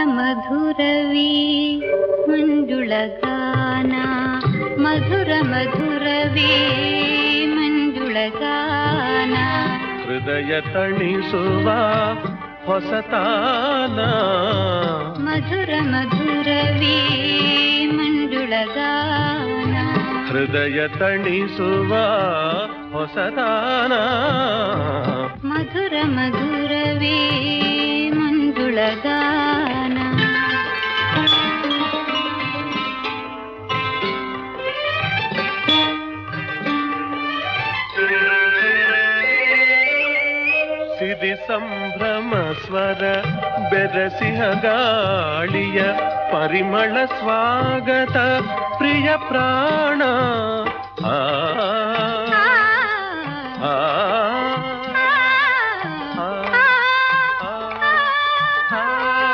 ಮಧುರವೇ ಮಂಜುಳಗಾನ ಮಧುರ ಮಧುರವೇ ಮಂಜುಳಗಾನ ಹೃದಯ ತಣಿಸುವ ಹೊಸತಾನ ಮಧುರ ಮಧುರವೇ ಮಂಜುಳಗಾನ ಹೃದಯ ತಣಿಸುವ ಹೊಸತಾನ ಮಧುರ ಮಧುರವೇ ಮಂಜುಳಗಾನ ಸಿರಿ ಸಂಭ್ರಮ ಸ್ವರ ಬೆರಸಿಹ ಗಾಳಿಯ ಪರಿಮಳ ಸ್ವಾಗತ ಪ್ರಿಯ ಪ್ರಾಣ ಆ ಆ, ಆ, ಆ,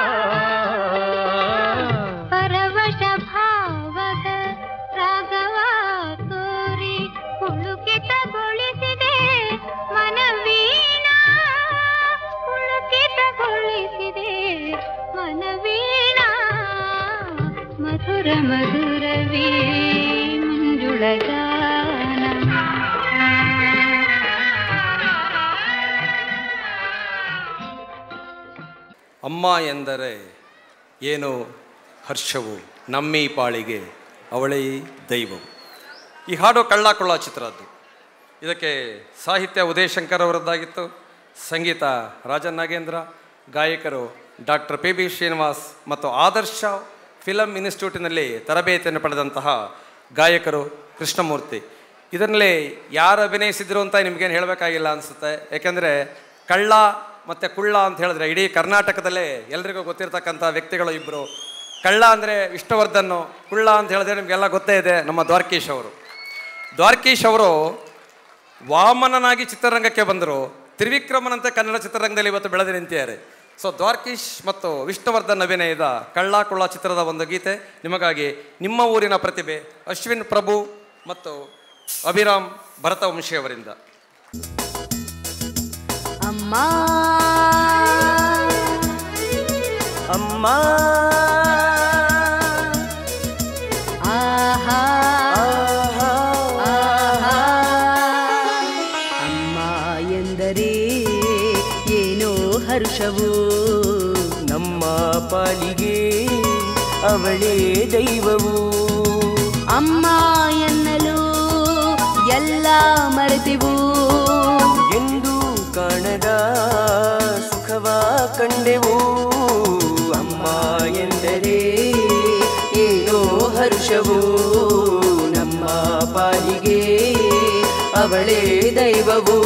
ಪರವಶ ಭಾವದ ರಾಗವ ತೋರಿ ಪುಳುಕಿತಗೊಳಿಸಿದೆ ಮನವೀಣ ಪುಳುಕಿತಗೊಳಿಸಿದೆ ಮನವೀಣ ಮಧುರ ಮಧುರವೇ ಮಂಜುಳಗಾನ ಅಮ್ಮ ಎಂದರೆ ಏನು ಹರ್ಷವು ನಮ್ಮಿ ಪಾಳಿಗೆ ಅವಳೇ ದೈವವು ಈ ಹಾಡು ಕಳ್ಳ ಕೊಳ್ಳ ಚಿತ್ರದ್ದು ಇದಕ್ಕೆ ಸಾಹಿತ್ಯ ಉದಯ್ ಶಂಕರ್ ಅವರದ್ದಾಗಿತ್ತು ಸಂಗೀತ ರಾಜನ್ ನಾಗೇಂದ್ರ ಗಾಯಕರು ಡಾಕ್ಟರ್ ಪಿ ಬಿ ಶ್ರೀನಿವಾಸ್ ಮತ್ತು ಆದರ್ಶ ಫಿಲಮ್ ಇನ್ಸ್ಟಿಟ್ಯೂಟಿನಲ್ಲಿ ತರಬೇತಿಯನ್ನು ಪಡೆದಂತಹ ಗಾಯಕರು ಕೃಷ್ಣಮೂರ್ತಿ ಇದರಲ್ಲಿ ಯಾರು ಅಭಿನಯಿಸಿದ್ರು ಅಂತ ನಿಮಗೇನು ಹೇಳಬೇಕಾಗಿಲ್ಲ ಅನಿಸುತ್ತೆ ಯಾಕೆಂದರೆ ಕಳ್ಳ ಮತ್ತು ಕುಳ್ಳ ಅಂತ ಹೇಳಿದ್ರೆ ಇಡೀ ಕರ್ನಾಟಕದಲ್ಲೇ ಎಲ್ರಿಗೂ ಗೊತ್ತಿರ್ತಕ್ಕಂಥ ವ್ಯಕ್ತಿಗಳು ಇಬ್ಬರು ಕಳ್ಳ ಅಂದರೆ ವಿಷ್ಣುವರ್ಧನ್ನು ಕುಳ್ಳ ಅಂತ ಹೇಳಿದ್ರೆ ನಿಮಗೆಲ್ಲ ಗೊತ್ತೇ ಇದೆ ನಮ್ಮ ದ್ವಾರಕೀಶ್ ಅವರು ದ್ವಾರಕೀಶ್ ಅವರು ವಾಮನನಾಗಿ ಚಿತ್ರರಂಗಕ್ಕೆ ಬಂದರು ತ್ರಿವಿಕ್ರಮನಂತೆ ಕನ್ನಡ ಚಿತ್ರರಂಗದಲ್ಲಿ ಇವತ್ತು ಬೆಳೆದು ನಿಂತಿದ್ದಾರೆ ಸೊ ದ್ವಾರಕೀಶ್ ಮತ್ತು ವಿಷ್ಣುವರ್ಧನ್ ಅಭಿನಯದ ಕಳ್ಳ ಕುಳ್ಳ ಚಿತ್ರದ ಒಂದು ಗೀತೆ ನಿಮಗಾಗಿ ನಿಮ್ಮ ಊರಿನ ಪ್ರತಿಭೆ ಅಶ್ವಿನ್ ಪ್ರಭು ಮತ್ತು ಅಭಿರಾಮ್ ಭರತವಂಶಿಯವರಿಂದ ಅಮ್ಮ ಅಮ್ಮ ಆಹಾ ಆಹಾ, ಆಹಾ. ಅಮ್ಮ ಎಂದರೆ ಏನೋ ಹರ್ಷವು ನಮ್ಮ ಪಾಲಿಗೆ ಅವಳೇ ದೈವವು ಅಮ್ಮ ಎನ್ನಲು ಎಲ್ಲ ಮರೆತೆವು ಎಂದು ಕಾಣದ ಸುಖವ ಕಂಡೆವು ಅಮ್ಮ ಎಂದರೆ ಏನೋ ಹರ್ಷವು ನಮ್ಮ ಪಾಲಿಗೆ ಅವಳೇ ದೈವವು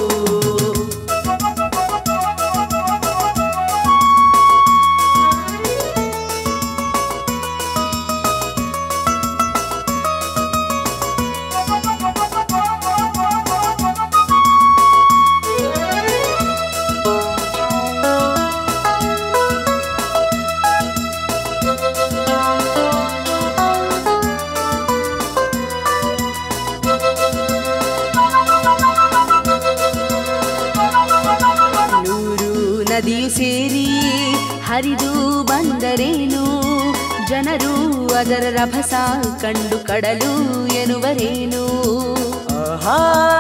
ನೂರು ನದಿಯು ಸೇರಿ ಹರಿದು ಬಂದರೇನು ಜನರು ಅದರ ರಭಸ ಕಂಡು ಕಡಲು ಎನ್ನುವರೇನು ಆಹಾ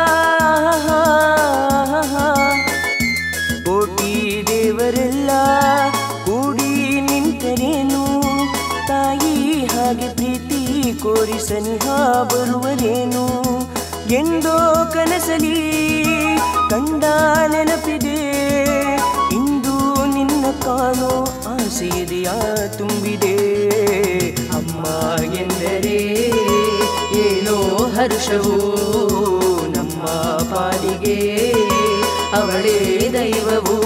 ಕೋಟಿ ದೇವರೆಲ್ಲ ಕೂಡಿ ನಿಂತರೇನು ತಾಯಿ ಹಾಗೆ ಪ್ರೀತಿ ಕೋರಿ ಸನಿಹ ಬರುವರೇನು ಎಂದೋ ಕನಸಲಿ ಕಂಡ ನೆನಪಿದೆ ಇಂದು ನಿನ್ನ ಕಾಣೋ ಆಸೆಯದೆಯ ತುಂಬಿದೆ ಅಮ್ಮ ಎಂದರೆ ಏನೋ ಹರ್ಷವು ನಮ್ಮ ಪಾಲಿಗೆ ಅವಳೇ ದೈವವು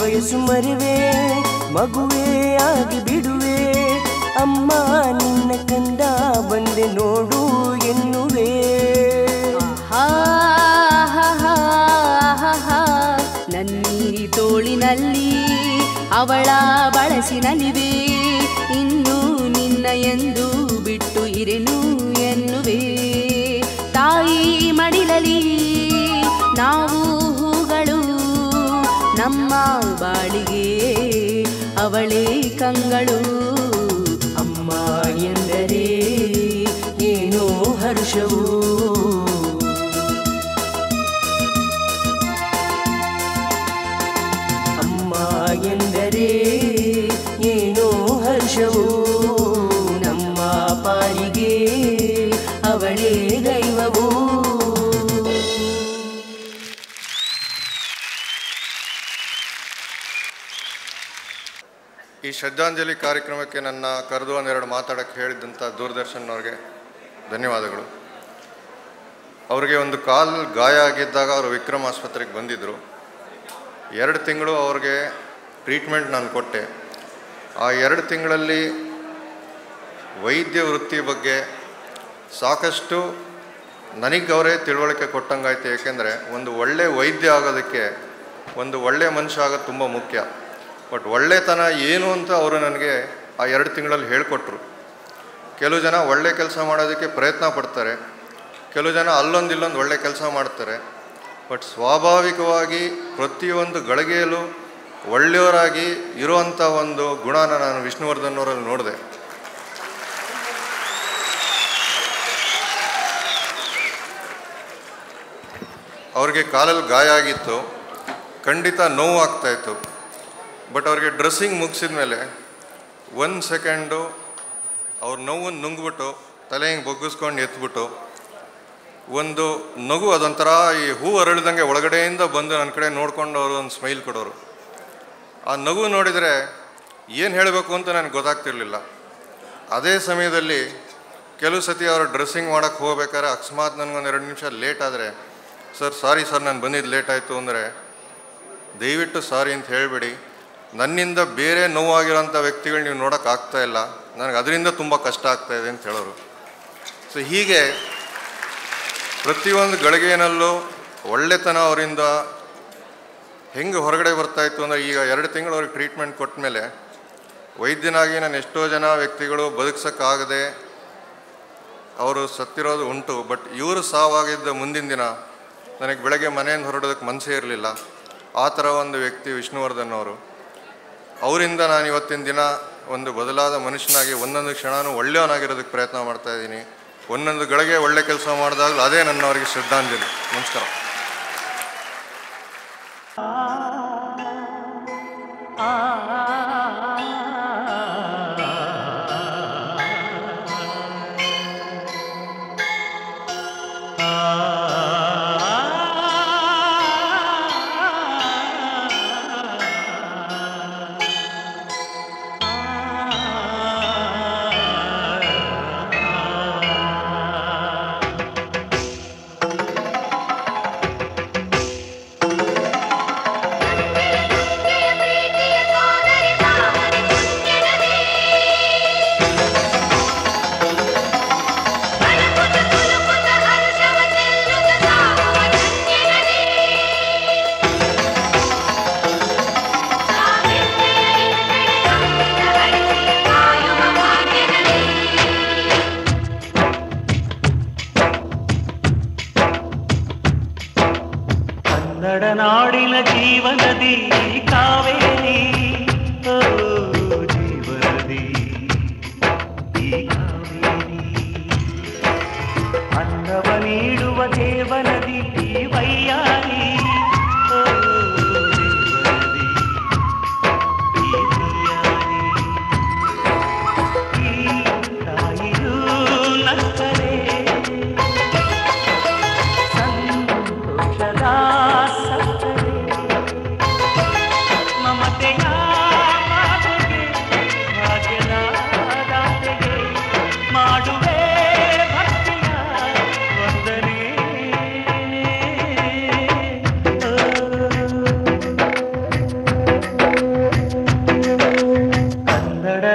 ವಯಸ್ಸು ಮರಿವೆ ಮಗುವೇ ಆಗಿ ಬಿಡುವೆ ಅಮ್ಮ ನಿನ್ನ ಕಂದ ಬಂದೆ ನೋಡು ಎನ್ನುವೆ ನನ್ನೀ ತೋಳಿನಲ್ಲಿ ಅವಳ ಬಳಸಿನಲಿವೆ ಇನ್ನು ನಿನ್ನ ಎಂದು ಬಿಟ್ಟು ಇರೆನು ಎನ್ನುವೆ ತಾಯಿ ಮಡಿಲಲಿ ನಾವು ಹೂಗಳು ನಮ್ಮ ಬಾಳಿಗೆ ಅವಳೇ ಕಂಗಳು ಅಮ್ಮ ಎಂದರೆ ಏನೋ ಹರ್ಷವು ಅಮ್ಮ ಎಂದರೆ ಏನೋ ಹರ್ಷವು ನಮ್ಮ ಪಾಲಿಗೆ ಅವಳೇ ದೈವವು ಈ ಶ್ರದ್ಧಾಂಜಲಿ ಕಾರ್ಯಕ್ರಮಕ್ಕೆ ನನ್ನ ಕರೆದು ಒಂದೆರಡು ಮಾತಾಡೋಕ್ಕೆ ಹೇಳಿದ್ದಂಥ ದೂರದರ್ಶನ್ನವ್ರಿಗೆ ಧನ್ಯವಾದಗಳು ಅವರಿಗೆ ಒಂದು ಕಾಲು ಗಾಯ ಆಗಿದ್ದಾಗ ಅವರು ವಿಕ್ರಮ್ ಆಸ್ಪತ್ರೆಗೆ ಬಂದಿದ್ದರು ಎರಡು ತಿಂಗಳು ಅವ್ರಿಗೆ ಟ್ರೀಟ್ಮೆಂಟ್ ನಾನು ಕೊಟ್ಟೆ ಆ ಎರಡು ತಿಂಗಳಲ್ಲಿ ವೈದ್ಯ ವೃತ್ತಿ ಬಗ್ಗೆ ಸಾಕಷ್ಟು ನನಗೆ ಅವರೇ ತಿಳುವಳಿಕೆ ಕೊಟ್ಟಂಗಾಯ್ತು ಏಕೆಂದರೆ ಒಂದು ಒಳ್ಳೆ ವೈದ್ಯ ಆಗೋದಕ್ಕೆ ಒಂದು ಒಳ್ಳೆಯ ಮನುಷ್ಯ ಆಗೋದು ತುಂಬ ಮುಖ್ಯ ಬಟ್ ಒಳ್ಳೆತನ ಏನು ಅಂತ ಅವರು ನನಗೆ ಆ ಎರಡು ತಿಂಗಳಲ್ಲಿ ಹೇಳಿಕೊಟ್ರು ಕೆಲವು ಜನ ಒಳ್ಳೆ ಕೆಲಸ ಮಾಡೋದಕ್ಕೆ ಪ್ರಯತ್ನ ಪಡ್ತಾರೆ ಕೆಲವು ಜನ ಅಲ್ಲೊಂದು ಇಲ್ಲೊಂದು ಒಳ್ಳೆ ಕೆಲಸ ಮಾಡ್ತಾರೆ ಬಟ್ ಸ್ವಾಭಾವಿಕವಾಗಿ ಪ್ರತಿಯೊಂದು ಗಳಿಗೆಯಲ್ಲೂ ಒಳ್ಳೆಯವರಾಗಿ ಇರುವಂಥ ಒಂದು ಗುಣನ ನಾನು ವಿಷ್ಣುವರ್ಧನ್ ಅವರಲ್ಲಿ ನೋಡಿದೆ ಅವ್ರಿಗೆ ಕಾಲಲ್ಲಿ ಗಾಯ ಆಗಿತ್ತು ಖಂಡಿತ ನೋವು ಆಗ್ತಾಯಿತ್ತು ಬಟ್ ಅವ್ರಿಗೆ ಡ್ರೆಸ್ಸಿಂಗ್ ಮುಗಿಸಿದ ಮೇಲೆ ಒಂದು ಸೆಕೆಂಡು ಅವ್ರ ನೋವನ್ನು ನುಂಗ್ಬಿಟ್ಟು ತಲೆ ಹಿಂಗೆ ಬಗ್ಗಿಸ್ಕೊಂಡು ಎತ್ಬಿಟ್ಟು ಒಂದು ನಗು ಅದೊಂಥರ ಈ ಹೂ ಅರಳಿದಂಗೆ ಒಳಗಡೆಯಿಂದ ಬಂದು ನನ್ನ ಕಡೆ ನೋಡ್ಕೊಂಡು ಅವರು ಒಂದು ಸ್ಮೈಲ್ ಕೊಡೋರು ಆ ನಗು ನೋಡಿದರೆ ಏನು ಹೇಳಬೇಕು ಅಂತ ನನಗೆ ಗೊತ್ತಾಗ್ತಿರ್ಲಿಲ್ಲ ಅದೇ ಸಮಯದಲ್ಲಿ ಕೆಲವು ಸತಿ ಅವರು ಡ್ರೆಸ್ಸಿಂಗ್ ಮಾಡೋಕ್ಕೆ ಹೋಗ್ಬೇಕಾದ್ರೆ ಅಕಸ್ಮಾತ್ ನನಗೊಂದು ಎರಡು ನಿಮಿಷ ಲೇಟ್ ಆದರೆ ಸರ್ ಸಾರಿ ಸರ್ ನಾನು ಬಂದಿದ್ದು ಲೇಟ್ ಆಯಿತು ಅಂದರೆ ದಯವಿಟ್ಟು ಸಾರಿ ಅಂತ ಹೇಳಿಬಿಡಿ ನನ್ನಿಂದ ಬೇರೆ ನೋವಾಗಿರೋಂಥ ವ್ಯಕ್ತಿಗಳು ನೀವು ನೋಡೋಕೆ ಆಗ್ತಾ ಇಲ್ಲ ನನಗೆ ಅದರಿಂದ ತುಂಬ ಕಷ್ಟ ಆಗ್ತಾ ಇದೆ ಅಂತ ಹೇಳೋರು ಸೊ ಹೀಗೆ ಪ್ರತಿಯೊಂದು ಗಳಿಗೆನಲ್ಲೂ ಒಳ್ಳೆತನ ಅವರಿಂದ ಹೆಂಗೆ ಹೊರಗಡೆ ಬರ್ತಾಯಿತ್ತು ಅಂದರೆ ಈಗ ಎರಡು ತಿಂಗಳು ಅವ್ರಿಗೆ ಟ್ರೀಟ್ಮೆಂಟ್ ಕೊಟ್ಟ ಮೇಲೆ ವೈದ್ಯನಾಗಿ ನಾನು ಎಷ್ಟೋ ಜನ ವ್ಯಕ್ತಿಗಳು ಬದುಕ್ಸೋಕ್ಕಾಗದೆ ಅವರು ಸತ್ತಿರೋದು ಉಂಟು ಬಟ್ ಇವರು ಸಾವಾಗಿದ್ದ ಮುಂದಿನ ದಿನ ನನಗೆ ಬೆಳಗ್ಗೆ ಮನೆಯಿಂದ ಹೊರಡೋದಕ್ಕೆ ಮನಸ್ಸೇ ಇರಲಿಲ್ಲ ಆ ಥರ ಒಂದು ವ್ಯಕ್ತಿ ವಿಷ್ಣುವರ್ಧನ್ ಅವರು ಅವರಿಂದ ನಾನು ಇವತ್ತಿನ ದಿನ ಒಂದು ಬದಲಾದ ಮನುಷ್ಯನಾಗಿ ಒಂದೊಂದು ಕ್ಷಣನೂ ಒಳ್ಳೆಯವನಾಗಿರೋದಕ್ಕೆ ಪ್ರಯತ್ನ ಮಾಡ್ತಾ ಇದ್ದೀನಿ ಒಂದೊಂದು ಗಳಿಗೆ ಒಳ್ಳೆ ಕೆಲಸ ಮಾಡಿದಾಗಲೂ ಅದೇ ನನ್ನವರಿಗೆ ಶ್ರದ್ಧಾಂಜಲಿ ನಮಸ್ಕಾರ ಕನ್ನಡ ನಾಡಿನ ಜೀವನದಿ ಕಾವೇರಿ ಓ ಜೀವನದಿ ಈ ಕಾವೇರಿ ಅನ್ನವ ನೀಡುವ ದೇವನದಿ ಈ ವೈಯಾರಿ ಓ ದೇವನದಿ ಈ ವೈಯಾರಿ ಈ ತಾಯಿಯೂ ನಕ್ಕರೆ ಸಂತೋಷದ ಸಕ್ಕರೆ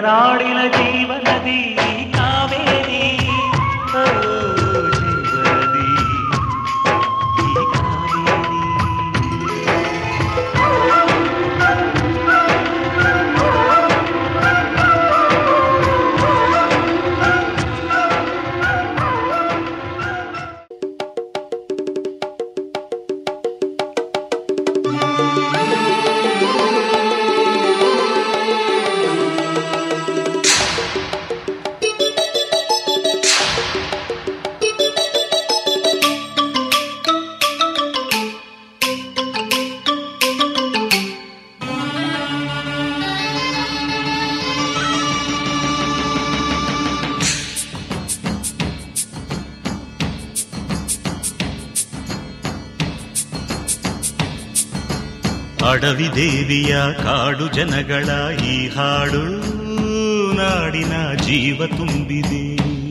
ಕನ್ನಡನಾಡಿನ ಜೀವನದಿ ಕಾವೇರಿ ಓ ಜೀವನದಿ ಈ ಕಾವೇರಿ ಅಡವಿ ದೇವಿಯ ಕಾಡು ಜನಗಳ ಈ ಹಾಡು ನಾಡಿನ ಜೀವ ತುಂಬಿದೆ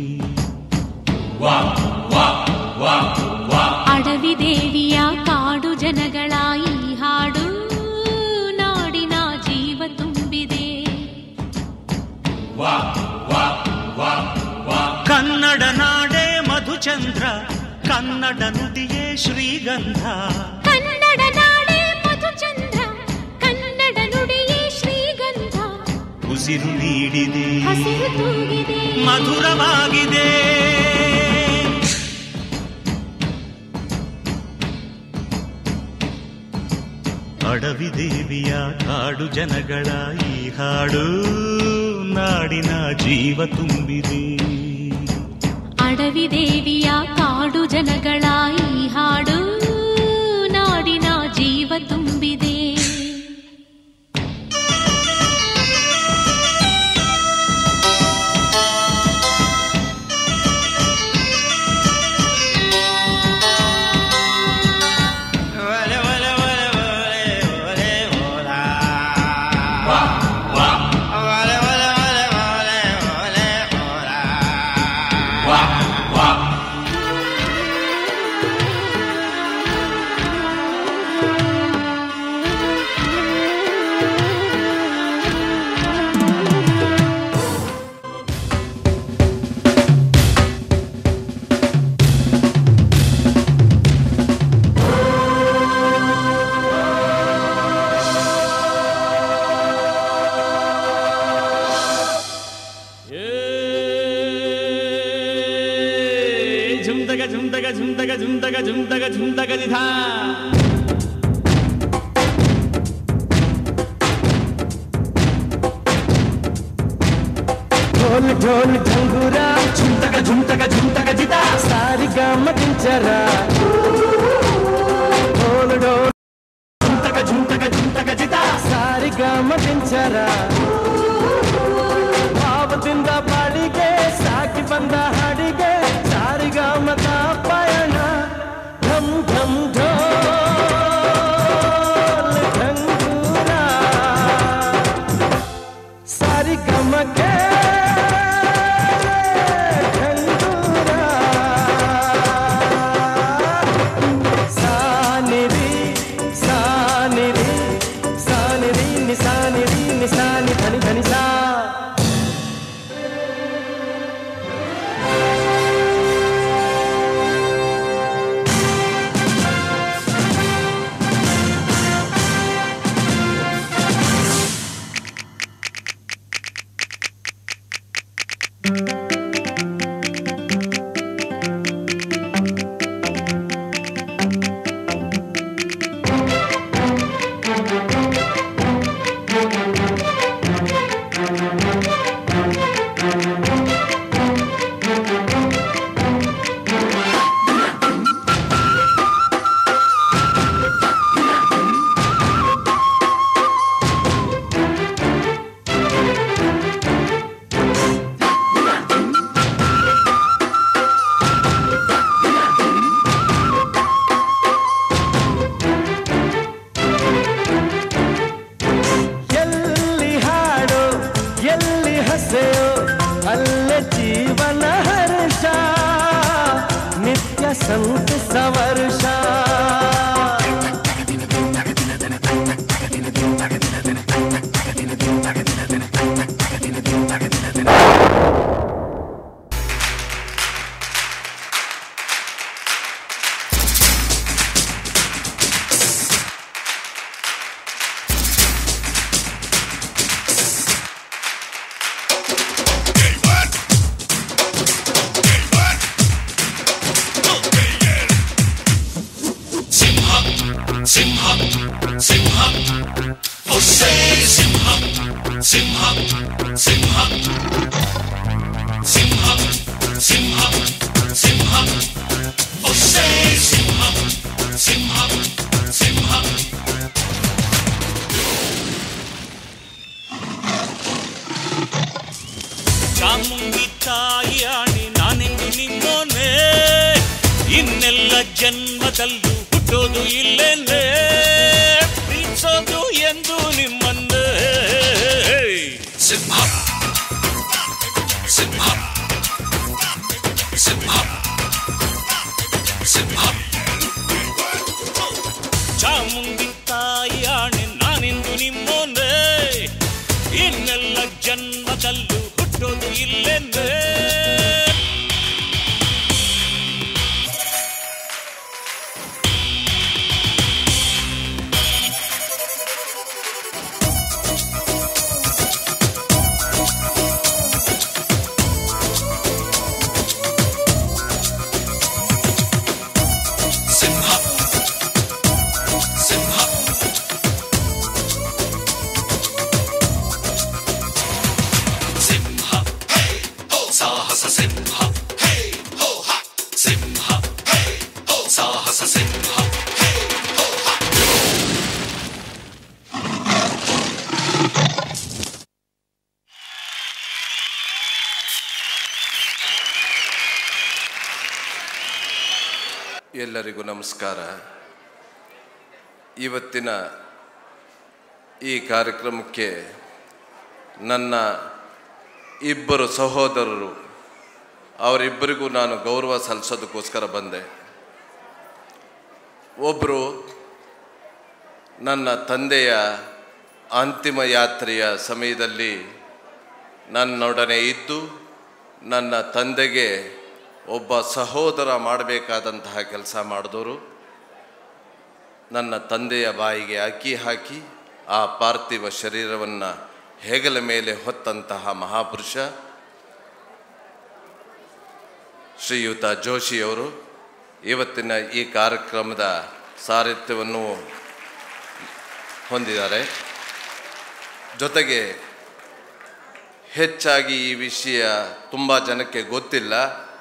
ಅಡವಿ ದೇವಿಯ ಕಾಡು ಜನಗಳ ಈ ಹಾಡು ನಾಡಿನ ಜೀವ ತುಂಬಿದೆ ಕನ್ನಡ ನಾಡೇ ಮಧುಚಂದ್ರ ಕನ್ನಡ ನುಡಿಯೇ ಶ್ರೀಗಂಧ ಕನ್ನಡ ನಾಡೇ ಮಧುಚಂದ್ರ ಕನ್ನಡ ನುಡಿಯೇ ಶ್ರೀಗಂಧ ಉಸಿರು ನೀಡಿದೆ ಹಸಿರು ತೂಗಿದೆ ಮಧುರವಾಗಿದೆ ಅಡವಿ ದೇವಿಯ ಕಾಡು ಜನಗಳ ಈ ಹಾಡು ನಾಡಿನ ಜೀವ ತುಂಬಿದೆ ಅಡವಿ ದೇವಿಯ ಕಾಡು ಜನಗಳ ಈ ಹಾಡು ನಾಡಿನ ಜೀವ ತುಂಬಿದೆ ಝುಮ್ದಗ ಝುಮ್ದಗ ಝುಮ್ದಗ ಝುಮ್ದಗ ಝುಮ್ದಗ ಝುಮ್ದಗ ನಿಧಾ ढोल ढोल झंगुरा झुमतक झुमतक झुमतक जिता सारी गाम गिंचरा ढोल ढोल झुमतक झुमतक झुमतक जिता ಸಾರಿ ಗಾಮ ಗಿಂಚರ ಭಾವದಿಂದ ಬಾಳಿಗೆ ಸಾಕಿ ಬಂದ ಹಾಡಿಗೆ ಸಾರಿಗಾಮದ ಪಯಣ ಢಮ್ ಢಮ್ ಢೋಲ್ ಢಂಗೂರ ಸಾರಿ ಗಮಕ್ಕೆ ಢಂಗೂರ ಸಾನಿರಿ ಸಾನಿರಿ ಸಾನಿರಿ ನಿಸಾನಿರಿ ನಿಸಾನಿ ಧನಿ ಧನಿ ಸಾ ಎಲ್ಲಿ ಹಾಡು ಎಲ್ಲಿ ಹಸೆಯೋ ಅಲ್ಲೇ ಜೀವನ ಹರ್ಷ ನಿತ್ಯ ಸಂತಸ ವರ್ಷ ಚಾಮುಂಡಿ ತಾಯಿಯಾಣಿ ನಾನೆಂದು ನಿನ್ನೋನೆ ಇನ್ನೆಲ್ಲ ಜನ್ಮದಲ್ಲೂ ಹುಟ್ಟೋದು ಇಲ್ಲೇನೆ ಪ್ರೀತಿಸೋದು ಎಂದು ನಿಮ್ಮನ್ನೇ ಸಿಂಹ ಸಿಂಹ ಸಿಂಹ ಸಿಂಹ ಚಾಮುಂಡಿ ತಾಯಿಯಾಣಿ ನಾನೆಂದು ನಿಮ್ಮೋನೆ ಇನ್ನೆಲ್ಲ ಜನ್ಮದಲ್ಲೂ ಹುಟ್ಟೋದು ಇಲ್ಲೆಂದೇ ಸಿಂಹ ಸಿಂಹ ಸಿಂಹ ಹೇ ಹೋ ಸಾಹಸ ಸಿಂಹ ಹೇ ಹೋ ಹ ಸಿಂಹ ಹೇ ಹೋ ಸಾಹಸ ಸಿಂಹ ಹೇ ಹೋ ಹ ಎಲ್ಲರಿಗೂ ನಮಸ್ಕಾರ ಇವತ್ತಿನ ಈ ಕಾರ್ಯಕ್ರಮಕ್ಕೆ ನನ್ನ ಇಬ್ಬರು ಸಹೋದರರು ಅವರಿಬ್ಬರಿಗೂ ನಾನು ಗೌರವ ಸಲ್ಲಿಸೋದಕ್ಕೋಸ್ಕರ ಬಂದೆ ಒಬ್ಬರು ನನ್ನ ತಂದೆಯ ಅಂತಿಮ ಯಾತ್ರೆಯ ಸಮಯದಲ್ಲಿ ನನ್ನೊಡನೆ ಇದ್ದು ನನ್ನ ತಂದೆಗೆ ಒಬ್ಬ ಸಹೋದರ ಮಾಡಬೇಕಾದಂತಹ ಕೆಲಸ ಮಾಡಿದವರು ನನ್ನ ತಂದೆಯ ಬಾಯಿಗೆ ಅಕ್ಕಿ ಹಾಕಿ ಆ ಪಾರ್ಥಿವ ಶರೀರವನ್ನು ಹೆಗಲ ಮೇಲೆ ಹೊತ್ತಂತಹ ಮಹಾಪುರುಷ ಶ್ರೀಯುತ ಜೋಶಿಯವರು ಇವತ್ತಿನ ಈ ಕಾರ್ಯಕ್ರಮದ ಸಾರಥ್ಯವನ್ನು ಹೊಂದಿದ್ದಾರೆ ಜೊತೆಗೆ ಹೆಚ್ಚಾಗಿ ಈ ವಿಷಯ ತುಂಬ ಜನಕ್ಕೆ ಗೊತ್ತಿಲ್ಲ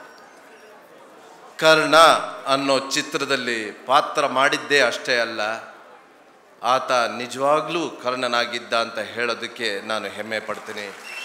ಕರ್ಣ ಅನ್ನೋ ಚಿತ್ರದಲ್ಲಿ ಪಾತ್ರ ಮಾಡಿದ್ದೇ ಅಷ್ಟೇ ಅಲ್ಲ ಆತ ನಿಜವಾಗ್ಲೂ ಕರ್ಣನಾಗಿದ್ದ ಅಂತ ಹೇಳೋದಕ್ಕೆ ನಾನು ಹೆಮ್ಮೆ ಪಡ್ತೀನಿ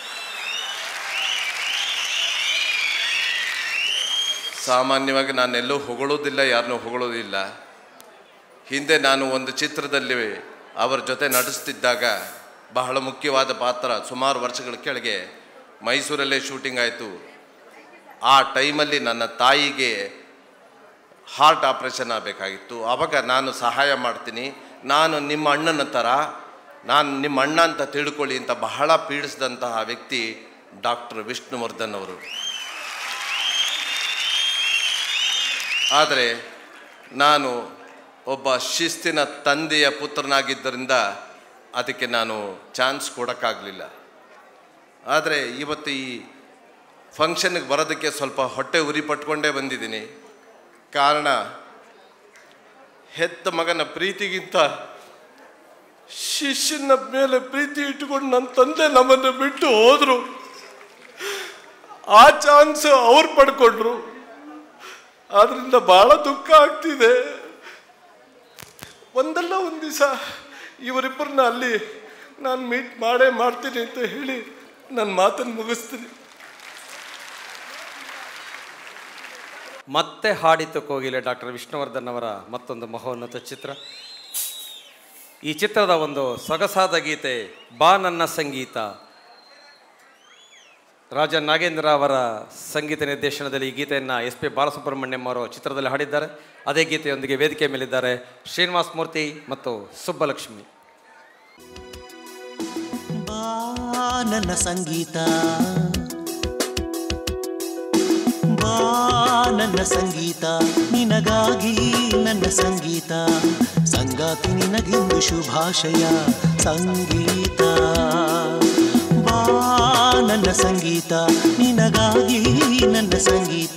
ಸಾಮಾನ್ಯವಾಗಿ ನಾನೆಲ್ಲೂ ಹೊಗಳೋದಿಲ್ಲ ಯಾರನ್ನೂ ಹೊಗಳೋದಿಲ್ಲ ಹಿಂದೆ ನಾನು ಒಂದು ಚಿತ್ರದಲ್ಲಿ ಅವರ ಜೊತೆ ನಟಿಸ್ತಿದ್ದಾಗ ಬಹಳ ಮುಖ್ಯವಾದ ಪಾತ್ರ ಸುಮಾರು ವರ್ಷಗಳ ಕೆಳಗೆ ಮೈಸೂರಲ್ಲೇ ಶೂಟಿಂಗ್ ಆಯಿತು ಆ ಟೈಮಲ್ಲಿ ನನ್ನ ತಾಯಿಗೆ ಹಾರ್ಟ್ ಆಪ್ರೇಷನ್ ಆಗಬೇಕಾಗಿತ್ತು ಆವಾಗ ನಾನು ಸಹಾಯ ಮಾಡ್ತೀನಿ ನಾನು ನಿಮ್ಮ ಅಣ್ಣನ ಥರ ನಾನು ನಿಮ್ಮ ಅಣ್ಣ ಅಂತ ತಿಳ್ಕೊಳ್ಳಿ ಅಂತ ಬಹಳ ಪೀಡಿಸಿದಂತಹ ವ್ಯಕ್ತಿ ಡಾಕ್ಟರ್ ವಿಷ್ಣುವರ್ಧನ್ ಅವರು ಆದರೆ ನಾನು ಒಬ್ಬ ಶಿಸ್ತಿನ ತಂದೆಯ ಪುತ್ರನಾಗಿದ್ದರಿಂದ ಅದಕ್ಕೆ ನಾನು ಚಾನ್ಸ್ ಕೊಡೋಕ್ಕಾಗಲಿಲ್ಲ ಆದರೆ ಇವತ್ತು ಈ ಫಂಕ್ಷನ್ಗೆ ಬರೋದಕ್ಕೆ ಸ್ವಲ್ಪ ಹೊಟ್ಟೆ ಉರಿ ಪಟ್ಕೊಂಡೇ ಬಂದಿದ್ದೀನಿ ಕಾರಣ ಹೆತ್ತ ಮಗನ ಪ್ರೀತಿಗಿಂತ ಶಿಷ್ಯನ ಮೇಲೆ ಪ್ರೀತಿ ಇಟ್ಟುಕೊಂಡು ನನ್ನ ತಂದೆ ನಮ್ಮನ್ನು ಬಿಟ್ಟು ಹೋದರು ಆ ಚಾನ್ಸ್ ಅವ್ರು ಪಡ್ಕೊಂಡ್ರು ಆದ್ರಿಂದ ಬಹಳ ದುಃಖ ಆಗ್ತಿದೆ ಒಂದಲ್ಲ ಒಂದು ದಿವಸ ಇವರಿಬ್ಬರನ್ನ ಅಲ್ಲಿ ನಾನು ಮೀಟ್ ಮಾಡೇ ಮಾಡ್ತೀನಿ ಅಂತ ಹೇಳಿ ನನ್ನ ಮಾತನ್ನು ಮುಗಿಸ್ತೀನಿ ಮತ್ತೆ ಹಾಡಿತು ಕೋಗಿಲೆ ಡಾಕ್ಟರ್ ವಿಷ್ಣುವರ್ಧನ್ ಅವರ ಮತ್ತೊಂದು ಮಹೋನ್ನತ ಚಿತ್ರ ಈ ಚಿತ್ರದ ಒಂದು ಸೊಗಸಾದ ಗೀತೆ ಬಾ ನನ್ನ ಸಂಗೀತ ರಾಜ ನಾಗೇಂದ್ರ ಅವರ ಸಂಗೀತ ನಿರ್ದೇಶನದಲ್ಲಿ ಈ ಗೀತೆಯನ್ನು ಎಸ್ ಪಿ ಬಾಲಸುಬ್ರಹ್ಮಣ್ಯಂ ಅವರು ಚಿತ್ರದಲ್ಲಿ ಹಾಡಿದ್ದಾರೆ ಅದೇ ಗೀತೆಯೊಂದಿಗೆ ವೇದಿಕೆ ಮೇಲಿದ್ದಾರೆ ಶ್ರೀನಿವಾಸ್ ಮೂರ್ತಿ ಮತ್ತು ಸುಬ್ಬಲಕ್ಷ್ಮಿ ಬಾ ನನ್ನ ಸಂಗೀತ ಬಾ ನನ್ನ ಸಂಗೀತ ನಿನಗಾಗಿ ನನ್ನ ಸಂಗೀತ ಸಂಗಾತಿ ನಿನಗೆಂದು ಶುಭಾಶಯ ಸಂಗೀತ ಬಾ ನನ್ನ ಸಂಗೀತ ನಿನಗಾಗಿ ನನ್ನ ಸಂಗೀತ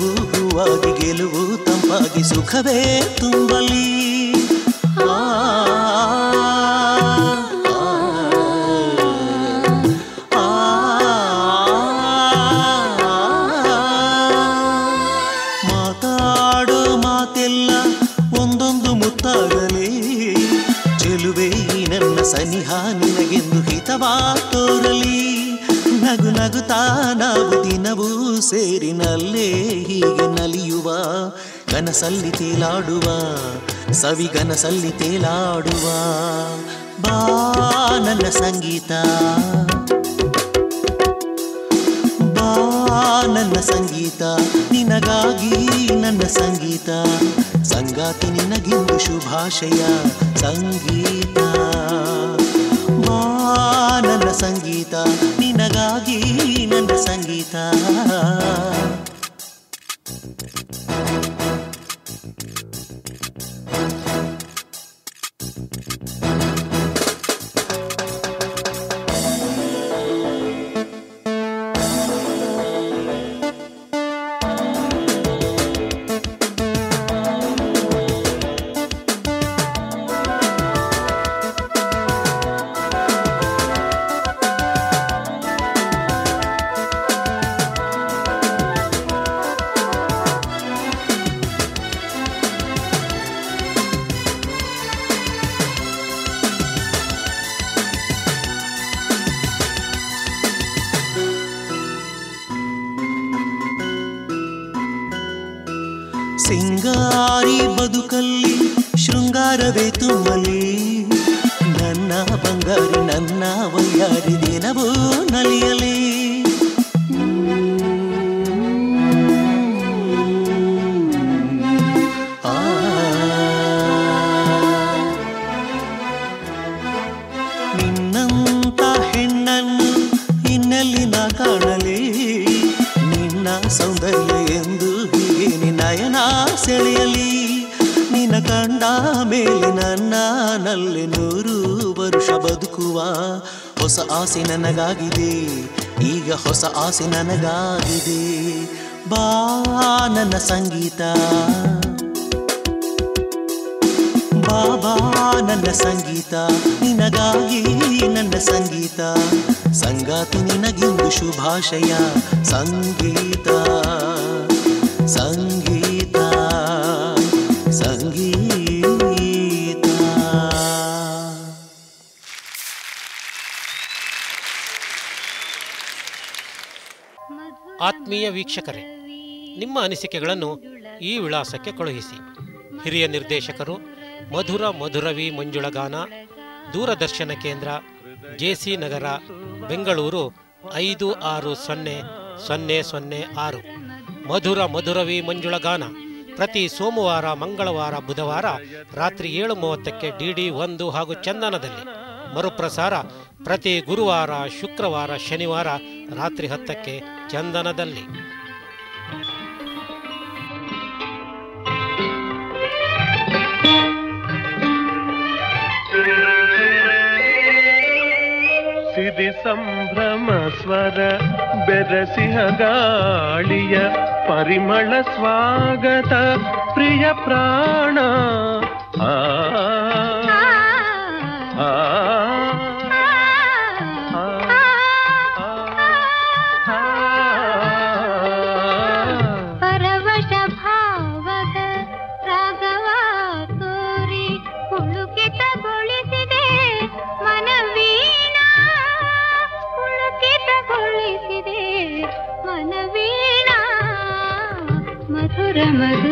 ಗೆಲುವು ಹೂವಾಗಿ ಗೆಲುವು ತಂಪಾಗಿ ಸುಖವೇ ತುಂಬಲಿ ಆ, ಆ, ಮಾತಾಡೋ ಮಾತೆಲ್ಲ ಒಂದೊಂದು ಮುತ್ತಾಗಲೇ ಚೆಲುವೆ ಈ ನನ್ನ ಸನಿಹ ನಿನಗೆಂದು ಹಿತವಾ ತೋರಲಿ ನಗು ನಗುತ್ತಾ ನಾವು ದಿನವೂ ಸೇರಿನಲ್ಲೇ ಹೀಗೆ ನಲಿಯುವ ಕನಸಲ್ಲಿ ತೇಲಾಡುವ ಸವಿಗನಸಲ್ಲಿ ತೇಲಾಡುವ ಬಾ ನನ್ನ ಸಂಗೀತ ಬಾ ನನ್ನ ಸಂಗೀತ ನಿನಗಾಗಿ ನನ್ನ ಸಂಗೀತ ಸಂಗಾತಿ ನಿನಗಿಂದು ಶುಭಾಶಯ ಸಂಗೀತ ಬಾ ನನ್ನ ಸಂಗೀತ ನಿನಗಾಗಿ ನನ್ನ ಸಂಗೀತ ಸಿಂಗಾರಿ ಬದುಕಲ್ಲಿ ಶೃಂಗಾರವೇ ತುಂಬಲಿ ನನ್ನ ಬಂಗಾರಿ ನನ್ನ ವಯ್ಯಾರಿ ದಿನವೂ ನಲಿಯಲಿ ಆ. ನಿನ್ನಂತ ಹೆಣ್ಣನ್ನು ಇನ್ನೆಲ್ಲಿ ನಾ ಕಾಣಲಿ ನಿನ್ನ ಸೌಂದರ್ಯ ಎಂದು ಹೀಗೆ ನಿನ್ನಯನ ಸೆಳೆಯಲಿ ನಿನ್ನ ಕಂಡ ಮೇಲೆ ನನ್ನ ನಲ್ಲಿ ನೂರು ವರುಷ ಬದುಕುವ ಹೊಸ ಆಸೆ ನನಗಾಗಿದೆ ಈಗ ಹೊಸ ಆಸೆ ನನಗಾಗಿದೆ ಬಾ ನನ್ನ ಸಂಗೀತ ಬಾಬಾ ನನ್ನ ಸಂಗೀತ ನಿನಗಾಗಿ ನನ್ನ ಸಂಗೀತ ಸಂಗಾತಿ ನಿನಗಿಂದು ಶುಭಾಶಯ ಸಂಗೀತ ಸಂಗೀತ ಸಂಗೀತ ಆತ್ಮೀಯ ವೀಕ್ಷಕರೇ ನಿಮ್ಮ ಅನಿಸಿಕೆಗಳನ್ನು ಈ ವಿಳಾಸಕ್ಕೆ ಕಳುಹಿಸಿ ಹಿರಿಯ ನಿರ್ದೇಶಕರು ಮಧುರ ಮಧುರವಿ ಮಂಜುಳಗಾನ ದೂರದರ್ಶನ ಕೇಂದ್ರ ಜೆಸಿ ನಗರ ಬೆಂಗಳೂರು ಐದು ಆರು ಸೊನ್ನೆ ಸೊನ್ನೆ ಸೊನ್ನೆ ಆರು ಮಧುರ ಮಧುರವಿ ಮಂಜುಳಗಾನ ಪ್ರತಿ ಸೋಮವಾರ ಮಂಗಳವಾರ ಬುಧವಾರ ರಾತ್ರಿ ಏಳು ಮೂವತ್ತಕ್ಕೆ ಡಿ ಡಿ ಒಂದು ಹಾಗೂ ಚಂದನದಲ್ಲಿ ಮರುಪ್ರಸಾರ ಪ್ರತಿ ಗುರುವಾರ ಶುಕ್ರವಾರ ಶನಿವಾರ ರಾತ್ರಿ ಹತ್ತಕ್ಕೆ ಚಂದನದಲ್ಲಿ ಸಿರಿ ಸಂಭ್ರಮ ಸ್ವರ ಬೆರಸಿಹ ಗಾಳಿಯ ಪರಿಮಳ ಸ್ವಾಗತ ಪ್ರಿಯ ಪ್ರಾಣ ಆ ಆ, ಪರವಶ ಭಾವದ ರಾಗವ ತೋರಿ ಪುಳುಕಿತಗೊಳಿಸಿದೆ ಮನವೀಣ ಪುಳುಕಿತಗೊಳಿಸಿದೆ ಮನವೀಣ ಮಧುರ ಮಧುರ